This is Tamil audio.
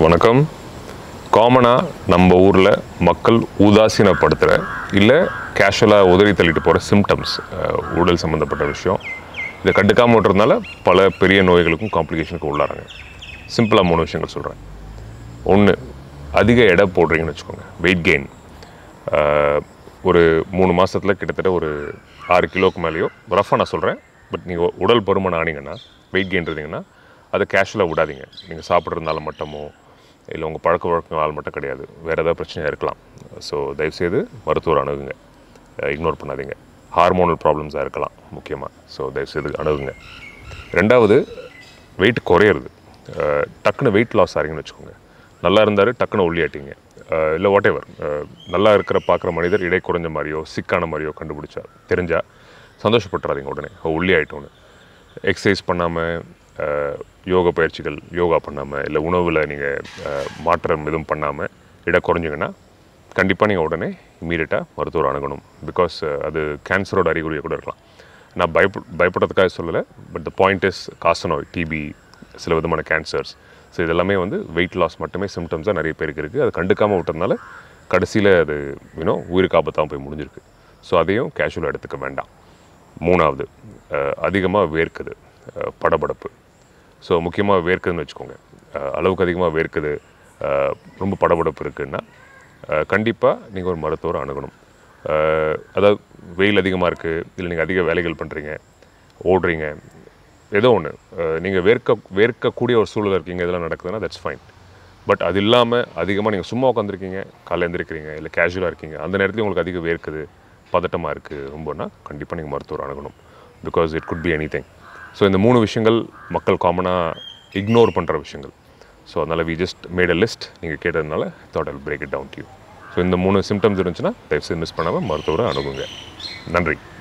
வணக்கம் காமனாக நம்ம ஊரில் மக்கள் உதாசீனப்படுத்துகிற இல்லை கேஷுவலாக உதவி தள்ளிட்டு போகிற சிம்டம்ஸ் உடல் சம்மந்தப்பட்ட விஷயம் இதை கண்டுக்காமல் விட்டுறதுனால பல பெரிய நோய்களுக்கும் காம்ப்ளிகேஷனுக்கு உள்ளாராங்க சிம்பிளாக மூணு விஷயங்கள் சொல்கிறேன் ஒன்று அதிக எடை போடுறீங்கன்னு வச்சுக்கோங்க வெயிட் கெயின் ஒரு மூணு மாதத்தில் கிட்டத்தட்ட ஒரு ஆறு கிலோக்கு மேலேயோ ரஃபாக நான் சொல்கிறேன் பட் நீங்கள் உடல் பருமன் ஆனீங்கன்னா வெயிட் கெயின் இருந்தீங்கன்னா அதை கேஷுவலாக விடாதீங்க நீங்கள் சாப்பிட்றதுனால மட்டுமோ இல்லை உங்கள் பழக்க வழக்கங்களால் மட்டும் கிடையாது வேறு ஏதாவது பிரச்சனையாக இருக்கலாம் ஸோ தயவுசெய்து மருத்துவர் அணுகுங்க இக்னோர் பண்ணாதீங்க ஹார்மோனல் ப்ராப்ளம்ஸாக இருக்கலாம் முக்கியமாக ஸோ தயவுசெய்து அணுகுங்க ரெண்டாவது வெயிட் குறையிறது அஹ், டக்குன்னு வெயிட் லாஸ் ஆகிறீங்கன்னு வச்சுக்கோங்க நல்லா இருந்தார் டக்குன்னு ஒல்லியாட்டிங்க இல்லை வாட் எவர் நல்லா இருக்கிற பார்க்குற மனிதர் இடை குறைஞ்ச மாதிரியோ சிக்கான மாதிரியோ கண்டுபிடிச்சா தெரிஞ்சால் சந்தோஷப்பட்டுறாதீங்க உடனே ஓ, ஒல்லி ஆகிட்டோன்னு எக்ஸசைஸ் பண்ணாமல் யோகா பயிற்சிகள் யோகா பண்ணாமல் இல்லை உணவில் நீங்கள் மாற்றம் எதுவும் பண்ணாமல் இட குறைஞ்சிங்கன்னா கண்டிப்பாக நீங்கள் உடனே இமீடியட்டாக மருத்துவர் அணுகணும் பிகாஸ் அது கேன்சரோட அறிகுறியை கூட இருக்கலாம் நான் பயப்ப பயப்படுறதுக்காக சொல்லலை பட் த பாயிண்ட் இஸ் காசநோய் டிபி சில விதமான கேன்சர்ஸ் ஸோ இதெல்லாமே வந்து வெயிட் லாஸ் மட்டுமே சிம்டம்ஸாக நிறைய பேருக்கு இருக்குது அது கண்டுக்காமல் விட்டதுனால கடைசியில் அது யூனோ உயிருக்கு ஆபத்தாக போய் முடிஞ்சிருக்கு ஸோ அதையும் கேஷுவலாக எடுத்துக்க வேண்டாம் மூணாவது அதிகமாக வேர்க்குது அஹ், படபடப்பு ஸோ முக்கியமாக வேர்க்குதுன்னு வச்சுக்கோங்க அஹ், அளவுக்கு அதிகமாக வேர்க்குது அஹ், ரொம்ப படபடப்பு இருக்குன்னா கண்டிப்பாக நீங்கள் ஒரு மருத்துவரை அணுகணும் அஹ், அதாவது வெயில் அதிகமாக இருக்குது இல்லை நீங்கள் அதிக வேலைகள் பண்ணுறீங்க ஓடுறீங்க ஏதோ ஒன்று நீங்கள் வேர்க்க வேர்க்கக்கூடிய ஒரு சூழல் இருக்கீங்க இதெல்லாம் நடக்குதுன்னா தட்ஸ் ஃபைன் பட் அது இல்லாமல் அதிகமாக நீங்கள் சும்மா உட்காந்துருக்கீங்க காலைல எழுந்திருக்கிறீங்க இல்லை கேஷுவலாக இருக்கீங்க அந்த நேரத்தில் உங்களுக்கு அதிக வேர்க்குது பதட்டமாக இருக்குது ரொம்பனா கண்டிப்பாக நீங்கள் மருத்துவர் அணுகணும் because it could be anything so இந்த மூணு விஷயங்கள் மக்கள் காமனாக இக்னோர் பண்ணுற விஷயங்கள் ஸோ அதனால் we just made a list நீங்கள் கேட்டதுனால thought I'll break it down to you so இந்த மூணு சிம்டம்ஸ் இருந்துச்சுன்னா தயவுசெய்து மிஸ் பண்ணாமல் மருத்துவரை அணுகுங்க நன்றி